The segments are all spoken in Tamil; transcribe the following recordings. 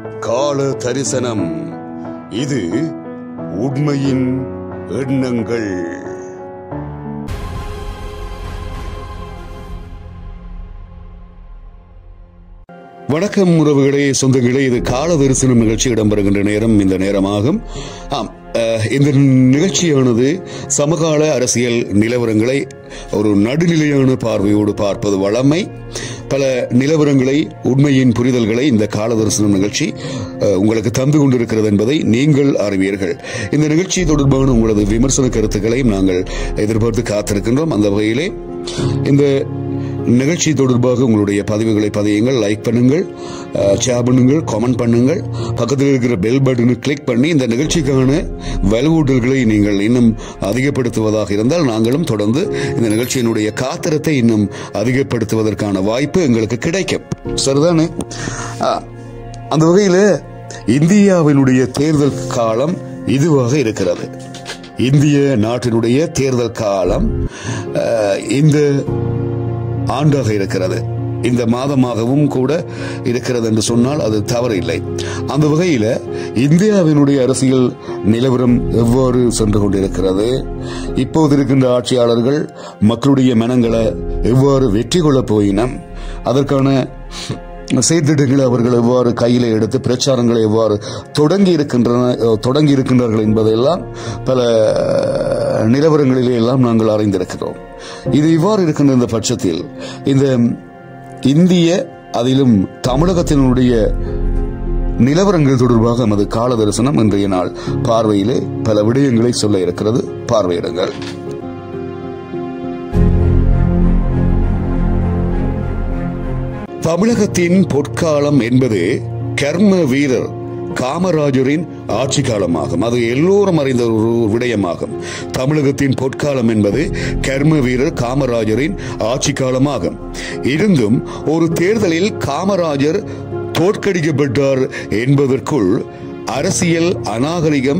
கால தரிசனம் இது உண்மையின் எண்ணங்கள் வணக்கம் உறவுகளே சொந்தங்களே இது கால தரிசனம் நிகழ்ச்சி இடம்பெறுகின்ற நேரம் இந்த நேரமாகும் ஆம் அஹ், இந்த நிகழ்ச்சியானது சமகால அரசியல் நிலவரங்களை ஒரு நடுநிலையான பார்வையோடு பார்ப்பது வளமை பல நிலவரங்களை உண்மையின் புரிதல்களை இந்த கால தரிசனம் நிகழ்ச்சி அஹ், உங்களுக்கு தந்து கொண்டிருக்கிறது என்பதை நீங்கள் அறிவீர்கள் இந்த நிகழ்ச்சி தொடர்பான உங்களது விமர்சன கருத்துக்களையும் நாங்கள் எதிர்பார்த்து காத்திருக்கின்றோம் அந்த வகையிலே இந்த நிகழ்ச்சி தொடர்பாக உங்களுடைய பதிவுகளை பதியுங்கள் லைக் பண்ணுங்கள் ஷேர் பண்ணுங்கள் கமெண்ட் பண்ணுங்கள் பக்கத்தில் இருக்கிற பெல் பட்டனை கிளிக் பண்ணி இந்த நிகழ்ச்சிக்கான வலுவூட்டல்களை நீங்கள் இன்னும் அதிகப்படுத்துவதாக இருந்தால் நாங்களும் தொடர்ந்து இந்த நிகழ்ச்சியினுடைய காத்திரத்தை இன்னும் அதிகப்படுத்துவதற்கான வாய்ப்பு எங்களுக்கு கிடைக்கும் சரிதானே ஆ, அந்த வகையில் இந்தியாவினுடைய தேர்தல் காலம் இதுவாக இருக்கிறது இந்திய நாட்டினுடைய தேர்தல் காலம் அஹ், இந்த ஆண்டாக இருக்கிறது இந்த மாதமாகவும் கூட இருக்கிறது என்று சொன்னால் அது தவறு இல்லை அந்த வகையில் இந்தியாவினுடைய அரசியல் நிலவரம் எவ்வாறு சென்று கொண்டிருக்கிறது இப்போது இருக்கின்ற ஆட்சியாளர்கள் மக்களுடைய மனங்களை எவ்வாறு வெற்றி கொள்ளப் போயினம் அதற்கான செய்திட்டங்களை அவர்கள் எவ்வாறு கையில எடுத்து பிரச்சாரங்களை எவ்வாறு தொடங்கி இருக்கின்றன தொடங்கி இருக்கின்றார்கள் என்பதையெல்லாம் பல நிலவரங்களிலே எல்லாம் நாங்கள் அறிந்திருக்கிறோம் இது இவ்வாறு இருக்கின்ற இந்த பட்சத்தில் இந்த இந்திய அதிலும் தமிழகத்தினுடைய நிலவரங்கள் தொடர்பாக நமது கால தரிசனம் இன்றைய நாள் பார்வையிலே பல விடயங்களை சொல்ல இருக்கிறது பார்வையிடுங்கள் தமிழகத்தின் பொற்காலம் என்பது கர்ம வீரர் காமராஜரின் ஆட்சி காலமாகும் அது எல்லோரும் அறிந்த ஒரு விடயமாகும் தமிழகத்தின் பொற்காலம் என்பது கர்ம வீரர் காமராஜரின் ஆட்சி காலமாகும் இருந்தும் ஒரு தேர்தலில் காமராஜர் தோற்கடிக்கப்பட்டார் என்பதற்குள் அரசியல் அநாகரிகம்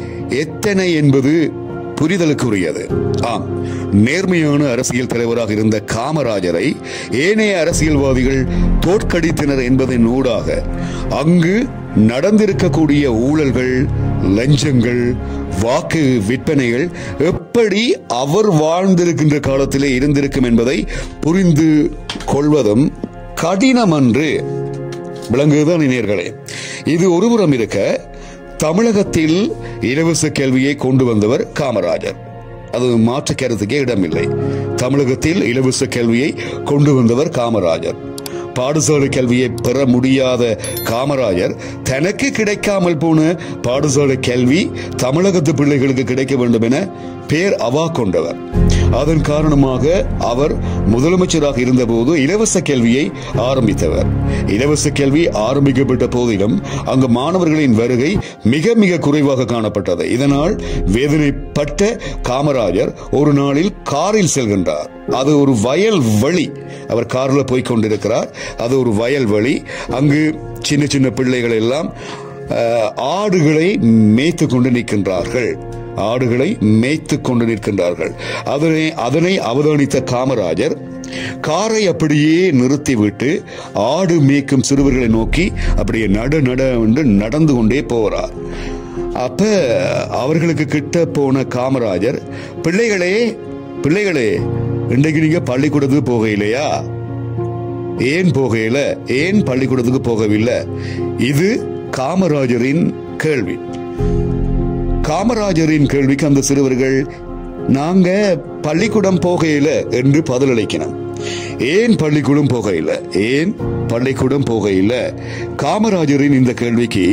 எத்தனை என்பது புரிதலுக்குரியது ஆம் நேர்மையான அரசியல் தலைவராக இருந்த காமராஜரை ஏனைய அரசியல்வாதிகள் தோற்கடித்தனர் என்பதன் ஊடாக அங்கு நடந்திருக்கக்கூடிய ஊழல்கள் லஞ்சங்கள் வாக்கு விற்பனைகள் எப்படி அவர் வாழ்ந்திருக்கின்ற காலத்திலே இருந்திருக்கும் என்பதை புரிந்து கொள்வதும் கடினமன்று விளங்குதான் இணையர்களே இது ஒருபுறம் இருக்க தமிழகத்தில் இலவச கல்வியை கொண்டு வந்தவர் காமராஜர் அது மாற்று கருத்துக்கே இடமில்லை தமிழகத்தில் இலவச கல்வியை கொண்டு வந்தவர் காமராஜர் பாடசாலை கல்வியை பெற முடியாத காமராஜர் தனக்கு கிடைக்காமல் போன பாடசாலை கல்வி தமிழகத்து பிள்ளைகளுக்கு கிடைக்க வேண்டும் என பேர் அவா கொண்டவர் அதன் காரணமாக அவர் முதலமைச்சராக இருந்தபோது இலவச கல்வியை ஆரம்பித்தவர் இலவச கல்வி ஆரம்பிக்கப்பட்ட போதிலும் அங்கு மாணவர்களின் வருகை மிக மிக குறைவாக காணப்பட்டது இதனால் வேதனைப்பட்ட காமராஜர் ஒரு நாளில் காரில் செல்கின்றார் அது ஒரு வயல் வழி அவர் காரில் போய் கொண்டிருக்கிறார் அது ஒரு வயல் வழி அங்கு சின்ன சின்ன பிள்ளைகள் எல்லாம் அஹ், ஆடுகளை மேய்த்து கொண்டு நிற்கின்றார்கள் ஆடுகளை மேய்த்து கொண்டு நிற்கின்றார்கள் அதனை அதனை அவதானித்த காமராஜர் காரை அப்படியே நிறுத்திவிட்டு ஆடு மேய்க்கும் சிறுவர்களை நோக்கி அப்படியே நட நட என்று நடந்து கொண்டே போகிறார் அப்ப அவர்களுக்கு கிட்ட போன காமராஜர் பிள்ளைகளே பிள்ளைகளே இன்றைக்கு நீங்க பள்ளிக்கூடத்துக்கு போகையிலையா ஏன் போகையில ஏன் பள்ளிக்கூடத்துக்கு போகவில்லை இது காமராஜரின் கேள்வி காமராஜரின் கேள்விக்கு அந்த சிறுவர்கள் நாங்க பள்ளிக்கூடம் போகையில என்று பதிலளிக்கணும் ஏன் பள்ளிக்கூடம் போகையில ஏன் பள்ளிக்கூடம் போகையில காமராஜரின் இந்த கேள்விக்கு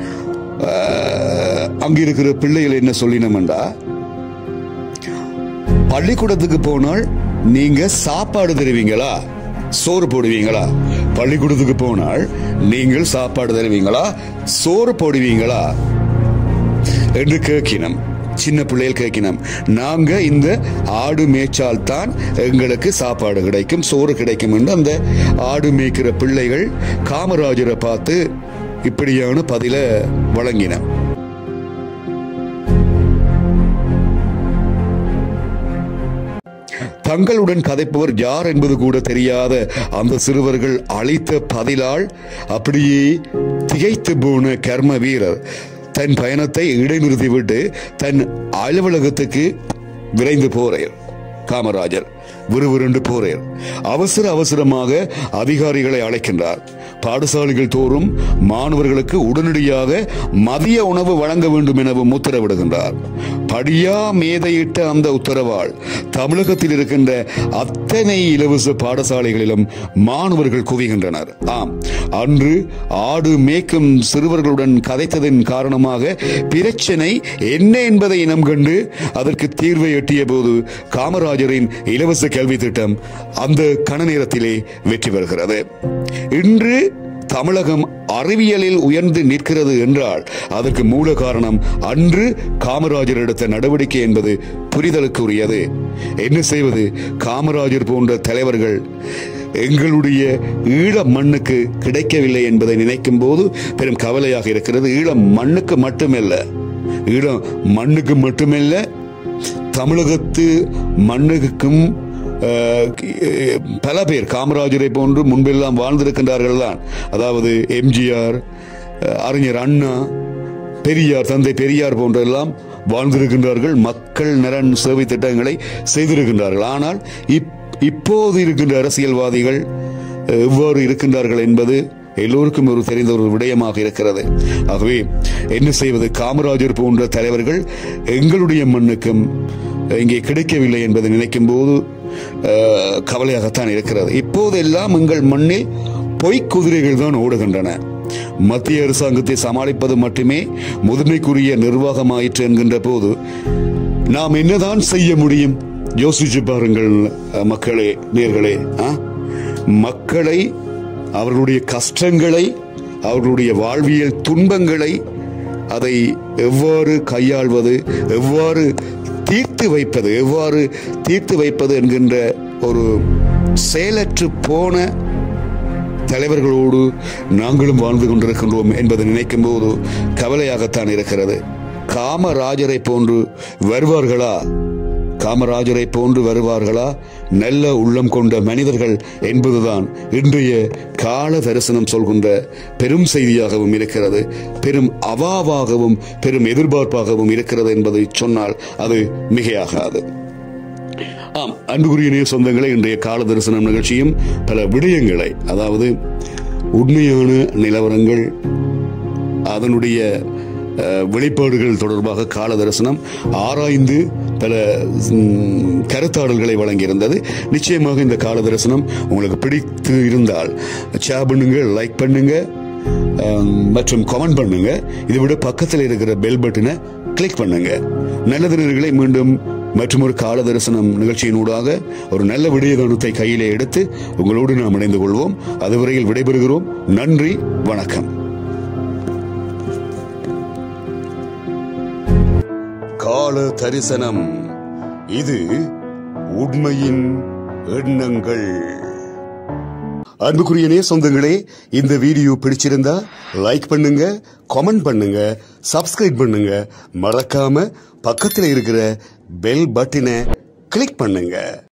ஆஹ், அங்கிருக்கிற பிள்ளைகள் என்ன சொல்லினோம்டா பள்ளிக்கூடத்துக்கு போனால் நீங்க சாப்பாடு தருவீங்களா சோறு போடுவீங்களா பள்ளிக்கூடத்துக்கு போனால் நீங்கள் சாப்பாடு தருவீங்களா சோறு போடுவீங்களா என்று கேட்கினோம் சின்ன பிள்ளைகள் கேட்கினோம் நாங்க இந்த ஆடு மேய்ச்சால் தான் எங்களுக்கு சாப்பாடு கிடைக்கும் சோறு கிடைக்கும் என்று அந்த ஆடு மேய்க்கிற பிள்ளைகள் காமராஜரை பார்த்து இப்படியான பதில வழங்கின தங்களுடன் கதைப்பவர் யார் என்பது கூட தெரியாத அந்த சிறுவர்கள் அளித்த பதிலால் அப்படியே திகைத்து போன கர்ம வீரர் தன் பயணத்தை இடைநிறுத்திவிட்டு தன் அலுவலகத்துக்கு விரைந்து போறேன் காமராஜர் விறுவிறுண்டு போறேன் அவசர அவசரமாக அதிகாரிகளை அழைக்கின்றார் பாடசாலைகள் தோறும் மாணவர்களுக்கு உடனடியாக மதிய உணவு வழங்க வேண்டும் எனவும் உத்தரவிடுகின்றார் படியா மேதையிட்ட அந்த உத்தரவால் தமிழகத்தில் இருக்கின்ற அத்தனை இலவச பாடசாலைகளிலும் மாணவர்கள் குவிகின்றனர் ஆம் அன்று ஆடு மேய்க்கும் சிறுவர்களுடன் கதைத்ததன் காரணமாக பிரச்சனை என்ன என்பதை இனம் கண்டு அதற்கு தீர்வை எட்டிய போது காமராஜரின் இலவச கல்வி திட்டம் அந்த கண நேரத்திலே வெற்றி பெறுகிறது இன்று தமிழகம் அறிவியலில் உயர்ந்து நிற்கிறது என்றால் அதற்கு மூல காரணம் அன்று காமராஜர் எடுத்த நடவடிக்கை என்பது புரிதலுக்கு உரியது என்ன செய்வது காமராஜர் போன்ற தலைவர்கள் எங்களுடைய ஈழ மண்ணுக்கு கிடைக்கவில்லை என்பதை நினைக்கும் போது பெரும் கவலையாக இருக்கிறது ஈழ மண்ணுக்கு மட்டுமல்ல ஈழம் மண்ணுக்கு மட்டுமல்ல தமிழகத்து மண்ணுக்கும் அஹ், பல பேர் காமராஜரை போன்று முன்பெல்லாம் வாழ்ந்திருக்கின்றார்கள் தான் அதாவது எம்ஜிஆர் அஹ், அறிஞர் அண்ணா பெரியார் தந்தை பெரியார் போன்றெல்லாம் வாழ்ந்திருக்கின்றார்கள் மக்கள் நலன் சேவை திட்டங்களை செய்திருக்கின்றார்கள் ஆனால் இப்- இப்போது இருக்கின்ற அரசியல்வாதிகள் அஹ், எவ்வாறு இருக்கின்றார்கள் என்பது எல்லோருக்கும் ஒரு தெரிந்த ஒரு விடயமாக இருக்கிறது ஆகவே என்ன செய்வது காமராஜர் போன்ற தலைவர்கள் எங்களுடைய மண்ணுக்கும் இங்கே கிடைக்கவில்லை என்பதை நினைக்கும் போது அஹ், கவலையாகத்தான் இருக்கிறது இப்போதெல்லாம் எங்கள் மண்ணில் பொய்க் குதிரைகள் தான் ஓடுகின்றன மத்திய அரசாங்கத்தை சமாளிப்பது மட்டுமே முதன்மைக்குரிய நிர்வாகமாயிற்று என்கின்ற போது நாம் என்னதான் செய்ய முடியும் யோசிச்சு பாருங்கள் அஹ், மக்களே நேர்களே ஆ? மக்களை அவர்களுடைய கஷ்டங்களை அவர்களுடைய வாழ்வியல் துன்பங்களை அதை எவ்வாறு கையாள்வது எவ்வாறு தீர்த்து வைப்பது எவ்வாறு தீர்த்து வைப்பது என்கின்ற ஒரு செயலற்று போன தலைவர்களோடு நாங்களும் வாழ்ந்து கொண்டிருக்கின்றோம் என்பதை நினைக்கும் போது கவலையாகத்தான் இருக்கிறது காமராஜரை போன்று வருவார்களா காமராஜரை போன்று வருவார்களா நல்ல உள்ளம் கொண்ட மனிதர்கள் என்பதுதான் இன்றைய கால தரிசனம் சொல்கின்ற பெரும் செய்தியாகவும் இருக்கிறது பெரும் அவாவாகவும் பெரும் எதிர்பார்ப்பாகவும் இருக்கிறது என்பதை சொன்னால் அது மிகையாகாது ஆம் அன்புக்குரிய நேய சொந்தங்களை இன்றைய கால தரிசனம் நிகழ்ச்சியும் பல விடயங்களை அதாவது உண்மையான நிலவரங்கள் அதனுடைய அஹ், வெளிப்பாடுகள் தொடர்பாக கால தரிசனம் ஆராய்ந்து பல ம், கருத்தாடல்களை வழங்கியிருந்தது நிச்சயமாக இந்த கால தரிசனம் உங்களுக்கு பிடித்து இருந்தால் ஷேர் பண்ணுங்க லைக் பண்ணுங்க அஹ், மற்றும் கமெண்ட் பண்ணுங்க இதை விட பக்கத்தில் இருக்கிற பெல் பட்டனை கிளிக் பண்ணுங்க நல்ல தினர்களை மீண்டும் மற்றும் ஒரு கால தரிசனம் நிகழ்ச்சியினூடாக ஒரு நல்ல விடயதானத்தை கையிலே எடுத்து உங்களோடு நாம் இணைந்து கொள்வோம் அதுவரையில் விடைபெறுகிறோம் நன்றி வணக்கம் கால தரிசனம் இது உண்மையின் எண்ணங்கள் அன்புக்குரிய சொந்தங்களே இந்த வீடியோ பிடிச்சிருந்தா லைக் பண்ணுங்க கமெண்ட் பண்ணுங்க சப்ஸ்கிரைப் பண்ணுங்க மறக்காம பக்கத்துல இருக்கிற பெல் பட்டனை கிளிக் பண்ணுங்க